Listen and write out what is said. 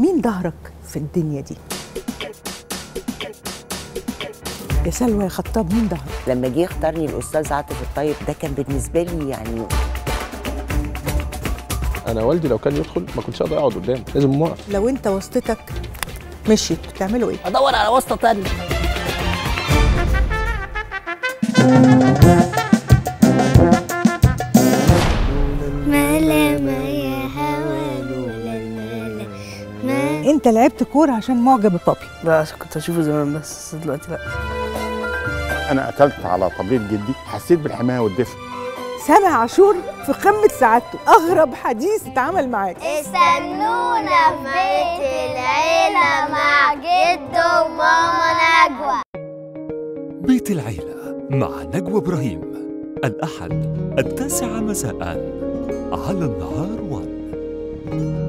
مين ظهرك في الدنيا دي يا سلوى يا خطاب مين ظهرك لما جه يختارني الاستاذ عاطف الطيب ده كان بالنسبه لي يعني انا والدي لو كان يدخل ما كنتش اقدر اقعد قدامه لازم موقف لو انت واسطتك مشيت تعملوا ايه ادور على واسطه تانية ملامة يا هوا لولا الملا ما انت لعبت كوره عشان معجب ببابي لا عشان كنت اشوفه زمان بس دلوقتي لا انا اكلت على طبيب جدي حسيت بالحمايه والدفء سامع عاشور في قمه سعادته اغرب حديث اتعمل معاك استنونا في بيت العيلة مع جدو وماما نجوى بيت العيلة مع نجوى إبراهيم الأحد التاسعة مساء على النهار 1